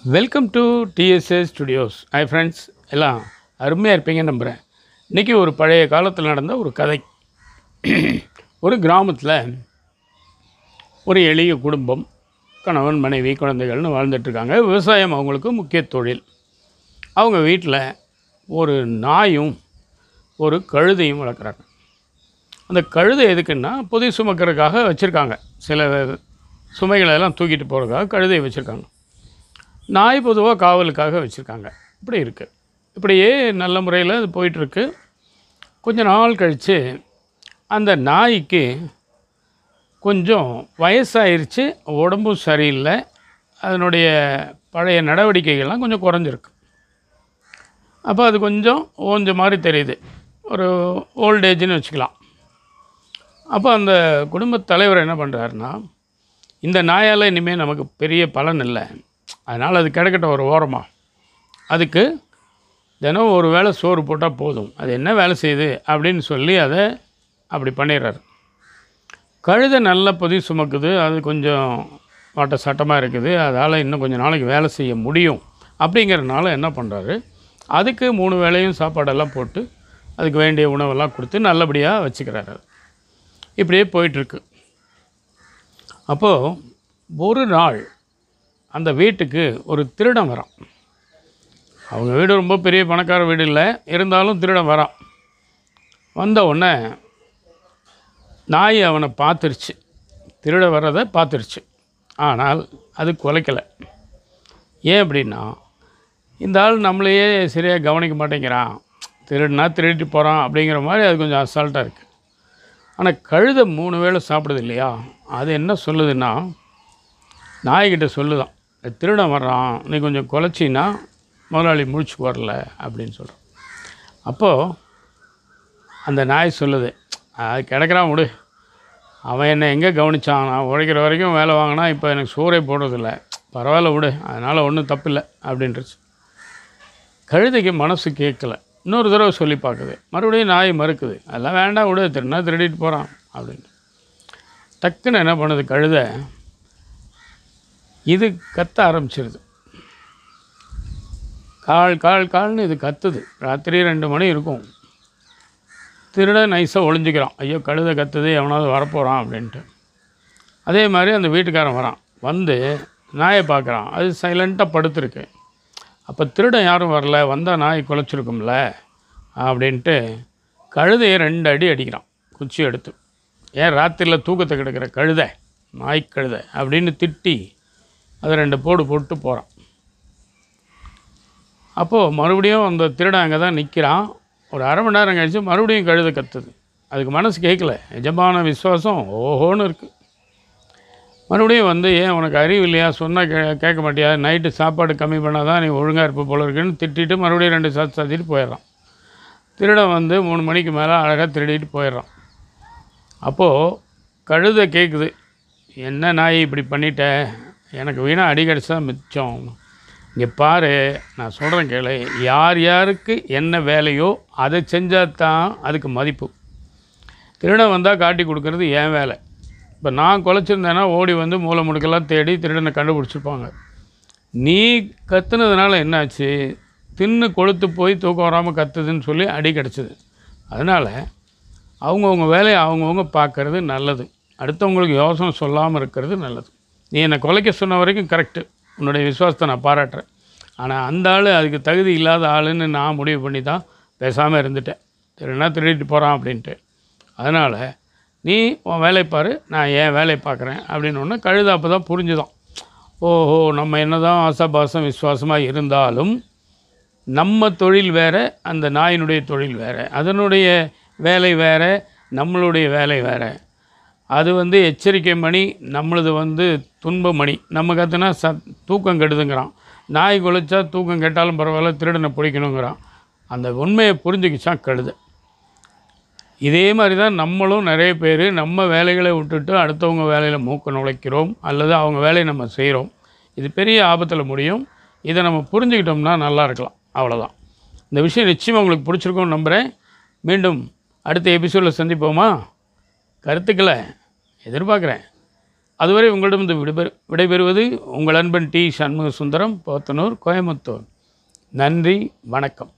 Welcome to TSS studios hi friends எல்லாம் அருமையாக இருப்பீங்கன்னு நம்புகிறேன் இன்றைக்கி ஒரு பழைய காலத்தில் நடந்த ஒரு கதை ஒரு கிராமத்தில் ஒரு எளிய குடும்பம் கணவன் மனைவி குழந்தைகள்னு வாழ்ந்துட்டுருக்காங்க விவசாயம் அவங்களுக்கு முக்கிய தொழில் அவங்க வீட்டில் ஒரு நாயும் ஒரு கழுதையும் வளர்க்குறாங்க அந்த கழுதை எதுக்குன்னா பொதி சுமக்கிறதுக்காக வச்சுருக்காங்க சில சுமைகளை எல்லாம் தூக்கிட்டு போகிறதுக்காக கழுதையை வச்சுருக்காங்க நாய் பொதுவாக காவலுக்காக வச்சுருக்காங்க இப்படி இருக்குது இப்படியே நல்ல முறையில் அது போயிட்டுருக்கு கொஞ்ச நாள் கழித்து அந்த நாய்க்கு கொஞ்சம் வயசாயிருச்சு உடம்பும் சரியில்லை அதனுடைய பழைய நடவடிக்கைகள்லாம் கொஞ்சம் குறைஞ்சிருக்கு அப்போ அது கொஞ்சம் ஓஞ்ச மாதிரி தெரியுது ஒரு ஓல்டேஜ்னு வச்சுக்கலாம் அப்போ அந்த குடும்பத் தலைவர் என்ன பண்ணுறாருன்னா இந்த நாயால் இனிமேல் நமக்கு பெரிய பலன் இல்லை அதனால் அது கிடக்கட்டும் ஒரு ஓரமாக அதுக்கு தினம் ஒரு வேளை சோறு போட்டால் போதும் அது என்ன வேலை செய்யுது அப்படின்னு சொல்லி அதை அப்படி பண்ணிடுறாரு கழுதை நல்ல பொதி சுமக்குது அது கொஞ்சம் வாட்ட சட்டமாக இருக்குது அதால் இன்னும் கொஞ்சம் நாளைக்கு வேலை செய்ய முடியும் அப்படிங்கிறனால என்ன பண்ணுறாரு அதுக்கு மூணு வேளையும் சாப்பாடெல்லாம் போட்டு அதுக்கு வேண்டிய உணவெல்லாம் கொடுத்து நல்லபடியாக வச்சுக்கிறாரு அது. இப்படியே போயிட்டுருக்கு அப்போது ஒரு நாள் அந்த வீட்டுக்கு ஒரு திருடன் வரான் அவங்க வீடு ரொம்ப பெரிய பணக்கார வீடு இல்லை இருந்தாலும் திருடன் வரான் வந்த உடனே நாய் அவனை பார்த்துருச்சு திருட வர்றதை பார்த்துருச்சு ஆனால் அது குலைக்கலை ஏன் அப்படின்னா இந்த ஆள் நம்மளையே சரியாக கவனிக்க மாட்டேங்கிறான் திருடுனா திருடிட்டு போகிறான் அப்படிங்கிற மாதிரி அது கொஞ்சம் அசால்ட்டாக இருக்குது ஆனால் கழுதை மூணு வேளை சாப்பிடுது இல்லையா அது என்ன சொல்லுதுன்னா நாய்கிட்ட சொல்லுதான் "இந்த திருடன் வர்றான் நீ கொஞ்சம் குலைச்சின்னா முதலாளி முழிச்சு வரல அப்படின்னு சொல்கிறான் அப்போது அந்த நாய் சொல்லுது அது கிடக்கிறான் விடு அவன் என்னை எங்கே கவனிச்சான் நான் உழைக்கிற வரைக்கும் வேலை வாங்கினா இப்போ எனக்கு சோறே போடுறதில்ல பரவாயில்ல விடு அதனால் ஒன்றும் தப்பில்லை அப்படின்ட்டுருச்சு கழுதைக்கு மனசு கேட்கல இன்னொரு தடவை சொல்லி பார்க்குது மறுபடியும் நாய் மறுக்குது அதெல்லாம் வேண்டாம் விடு திருநா திருடிட்டு போகிறான் அப்படின்ட்டு டக்குன்னு என்ன பண்ணுது கழுதை இது கத்த ஆரம்பிச்சிருது கால் கால் கால்னு இது கத்துது ராத்திரி ரெண்டு மணி இருக்கும் திருட நைஸாக ஒளிஞ்சிக்கிறான் ஐயோ கழுதை கத்துது எவனாவது வரப்போகிறான் அப்படின்ட்டு அதே மாதிரி அந்த வீட்டுக்காரன் வரான் வந்து நாயை பார்க்குறான் அது சைலண்ட்டாக படுத்துருக்கு அப்போ திருடன் யாரும் வரல வந்தால் நாய் குலைச்சிருக்கும்ல அப்படின்ட்டு கழுதையை ரெண்டு அடி அடிக்கிறான் குச்சி எடுத்து ஏன் ராத்திரியில் தூக்கத்தை கிடக்கிற கழுதை நாய் கழுதை அப்படின்னு திட்டி அதை ரெண்டு போடு போட்டு போகிறான் அப்போது மறுபடியும் அந்த திருடன் அங்கே தான் நிற்கிறான் ஒரு அரை மணி நேரம் கழிச்சு மறுபடியும் கழுதை கத்துது அதுக்கு மனசு கேட்கல எஜமான விசுவாசம் ஓஹோன்னு இருக்குது மறுபடியும் வந்து ஏன் உனக்கு அறிவு இல்லையா சொன்னால் கே கேட்க மாட்டியா நைட்டு சாப்பாடு கம்மி பண்ணால் தான் நீ ஒழுங்காக இருப்ப போல இருக்குன்னு திட்டிட்டு மறுபடியும் ரெண்டு சாத்து சாத்திட்டு போயிடுறான் திருடன் வந்து மூணு மணிக்கு மேலே அழகாக திருடிட்டு போயிடுறான் அப்போது கழுதை கேட்குது என்ன நாய் இப்படி பண்ணிட்ட எனக்கு வீணாக அடி கிடச்சா மிச்சம் இங்கே பாரு நான் சொல்கிறேன் கேளு யார் யாருக்கு என்ன வேலையோ அதை செஞ்சால் தான் அதுக்கு மதிப்பு திருடன் வந்தால் காட்டி கொடுக்கறது என் வேலை இப்போ நான் குலைச்சிருந்தேன்னா ஓடி வந்து மூளை முடுக்கெல்லாம் தேடி திருடனை கண்டுபிடிச்சிருப்பாங்க நீ கத்துனதுனால என்னாச்சு தின்னு கொழுத்து போய் தூக்கம் வராமல் கத்துதுன்னு சொல்லி அடி கிடச்சிது அதனால் அவங்கவுங்க வேலையை அவங்கவுங்க பார்க்கறது நல்லது அடுத்தவங்களுக்கு யோசனை சொல்லாமல் இருக்கிறது நல்லது நீ என்னை கொலைக்க சொன்ன வரைக்கும் கரெக்டு உன்னுடைய விசுவாசத்தை நான் பாராட்டுறேன் ஆனால் அந்த ஆள் அதுக்கு தகுதி இல்லாத ஆளுன்னு நான் முடிவு பண்ணி தான் பேசாமல் இருந்துட்டேன் திருடனா திருடிட்டு போகிறான் அப்படின்ட்டு அதனால் நீ உன் வேலையை பாரு நான் என் வேலையை பார்க்குறேன் அப்படின்னு ஒன்று கழுத அப்போ தான் புரிஞ்சுதான் ஓஹோ நம்ம என்ன தான் ஆசாபாசம் விசுவாசமாக இருந்தாலும் நம்ம தொழில் வேறு அந்த நாயினுடைய தொழில் வேறு அதனுடைய வேலை வேறு நம்மளுடைய வேலை வேறு அது வந்து எச்சரிக்கை மணி நம்மளது வந்து துன்ப மணி நம்ம கற்றுனா ச தூக்கம் கெடுதுங்கிறான் நாய் குலைச்சா தூக்கம் கெட்டாலும் பரவாயில்ல திருடனை பிடிக்கணுங்கிறான் அந்த உண்மையை புரிஞ்சுக்கிச்சான் கழுதை இதே மாதிரி தான் நம்மளும் நிறைய பேர் நம்ம வேலைகளை விட்டுட்டு அடுத்தவங்க வேலையில் மூக்க நுழைக்கிறோம் அல்லது அவங்க வேலையை நம்ம செய்கிறோம் இது பெரிய ஆபத்தில் முடியும் இதை நம்ம புரிஞ்சுக்கிட்டோம்னா நல்லா இருக்கலாம் அவ்வளோதான் இந்த விஷயம் நிச்சயமாக உங்களுக்கு பிடிச்சிருக்கும்னு நம்புகிறேன் மீண்டும் அடுத்த எபிசோடில் சந்திப்போமா கருத்துக்களை எதிர்பார்க்குறேன் அதுவரை உங்களிடம் இந்த விடைபெறு விடைபெறுவது உங்கள் அன்பன் டி சண்முக சுந்தரம் போத்தனூர் கோயம்புத்தூர் நன்றி வணக்கம்